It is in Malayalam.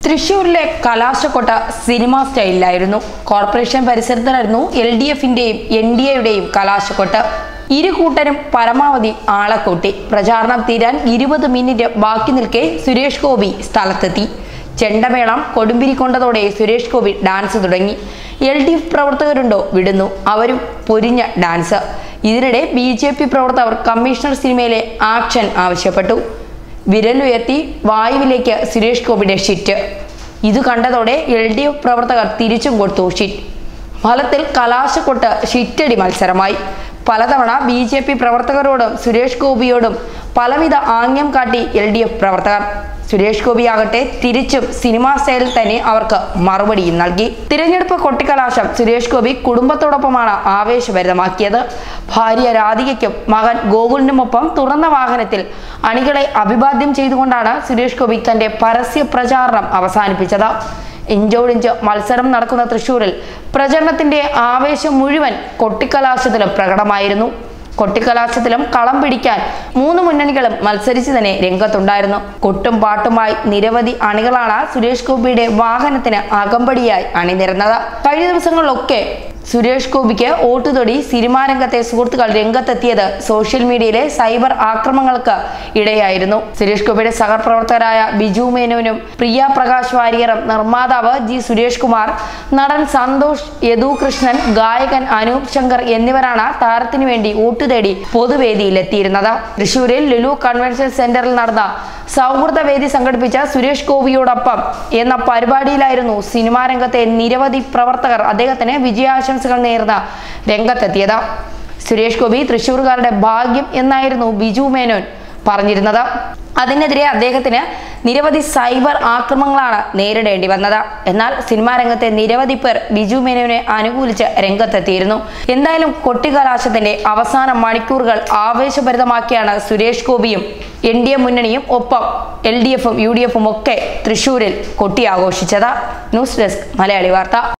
തൃശൂരിലെ കലാശക്കൊട്ട സിനിമാ സ്റ്റൈലിലായിരുന്നു കോർപ്പറേഷൻ പരിസരത്തിലായിരുന്നു എൽ ഡി എഫിന്റെയും എൻ ഡി എയുടെയും കലാശക്കൊട്ട് ഇരു കൂട്ടരും പരമാവധി ആളെ കൂട്ടി പ്രചാരണം തീരാൻ ഇരുപത് മിനിറ്റ് ബാക്കി നിൽക്കെ സുരേഷ് ഗോപി സ്ഥലത്തെത്തി ചെണ്ടമേളം കൊടുമ്പിരി കൊണ്ടതോടെ സുരേഷ് ഗോപി ഡാൻസ് തുടങ്ങി എൽ ഡി എഫ് പ്രവർത്തകരുണ്ടോ വിടുന്നു അവരും പൊരിഞ്ഞ ഡാൻസ് ഇതിനിടെ ബി ജെ പി പ്രവർത്തകർ കമ്മീഷണർ സിനിമയിലെ ആക്ഷൻ ആവശ്യപ്പെട്ടു വിരലുയർത്തി വായുവിലേക്ക് സുരേഷ് ഗോപിയുടെ ഷിറ്റ് ഇത് കണ്ടതോടെ എൽ ഡി എഫ് പ്രവർത്തകർ തിരിച്ചും കൊടുത്തു ഷിറ്റ് ഫലത്തിൽ കലാശക്കൊട്ട് ഷിറ്റടി മത്സരമായി പലതവണ ബി ജെ പി പ്രവർത്തകരോടും സുരേഷ് ഗോപിയോടും പലവിധ ആംഗ്യം കാട്ടി എൽ ഡി എഫ് പ്രവർത്തകർ സുരേഷ് ഗോപിയാകട്ടെ തിരിച്ചും സിനിമാ സ്റ്റൈലിൽ തന്നെ അവർക്ക് മറുപടിയും നൽകി തിരഞ്ഞെടുപ്പ് കൊട്ടിക്കലാശം സുരേഷ് ഗോപി കുടുംബത്തോടൊപ്പമാണ് ആവേശഭരിതമാക്കിയത് ഭാര്യ രാധികയ്ക്കും മകൻ ഗോകുലിനുമൊപ്പം തുറന്ന വാഹനത്തിൽ അണികളെ അഭിവാദ്യം ചെയ്തുകൊണ്ടാണ് സുരേഷ് ഗോപി തന്റെ പരസ്യ പ്രചാരണം അവസാനിപ്പിച്ചത് ഇഞ്ചോടിഞ്ച് മത്സരം നടക്കുന്ന തൃശൂരിൽ പ്രചരണത്തിന്റെ ആവേശം മുഴുവൻ കൊട്ടിക്കലാശത്തിലും പ്രകടമായിരുന്നു കൊട്ടിക്കലാശത്തിലും കളം പിടിക്കാൻ മൂന്ന് മുന്നണികളും മത്സരിച്ച് തന്നെ രംഗത്തുണ്ടായിരുന്നു കൊട്ടും പാട്ടുമായി നിരവധി അണികളാണ് സുരേഷ് ഗോപിയുടെ വാഹനത്തിന് അകമ്പടിയായി അണിനിരന്നത് കഴിഞ്ഞ ദിവസങ്ങളിലൊക്കെ സുരേഷ് ഗോപിക്ക് വോട്ടുതൊടി സിനിമാ രംഗത്തെ സുഹൃത്തുക്കൾ രംഗത്തെത്തിയത് സോഷ്യൽ മീഡിയയിലെ സൈബർ ആക്രമണങ്ങൾക്ക് ഇടയായിരുന്നു സുരേഷ് ഗോപിയുടെ സഹപ്രവർത്തകരായ ബിജു മേനോനും പ്രിയ പ്രകാശ് വാര്യറും നിർമ്മാതാവ് ജി സുരേഷ് കുമാർ നടൻ സന്തോഷ് യദു കൃഷ്ണൻ ഗായകൻ അനൂപ് ശങ്കർ എന്നിവരാണ് താരത്തിനു വേണ്ടി വോട്ട് തേടി പൊതുവേദിയിലെത്തിയിരുന്നത് തൃശൂരിൽ ലുലു കൺവെൻഷൻ സെന്ററിൽ നടന്ന സൗഹൃദ വേദി സംഘടിപ്പിച്ച സുരേഷ് ഗോപിയോടൊപ്പം എന്ന പരിപാടിയിലായിരുന്നു സിനിമാ രംഗത്തെ നിരവധി പ്രവർത്തകർ അദ്ദേഹത്തിന് വിജയാശംസകൾ നേർന്ന രംഗത്തെത്തിയത് സുരേഷ് ഗോപി തൃശൂർകാരുടെ ഭാഗ്യം എന്നായിരുന്നു ബിജു മേനോൻ പറഞ്ഞിരുന്നത് അതിനെതിരെ അദ്ദേഹത്തിന് നിരവധി സൈബർ ആക്രമണങ്ങളാണ് നേരിടേണ്ടി വന്നത് എന്നാൽ സിനിമാ രംഗത്തെ നിരവധി പേർ ബിജു മേനോനെ അനുകൂലിച്ച് രംഗത്തെത്തിയിരുന്നു എന്തായാലും കൊട്ടിക്കലാശത്തിന്റെ അവസാന മണിക്കൂറുകൾ ആവേശഭരിതമാക്കിയാണ് സുരേഷ് ഗോപിയും എൻ ഡി എ മുന്നണിയും ഒപ്പം എൽ ഡി എഫും യു ഡി എഫും ഒക്കെ തൃശൂരിൽ കൊട്ടിയാഘോഷിച്ചത് ന്യൂസ് ഡെസ്ക് മലയാളി വാർത്ത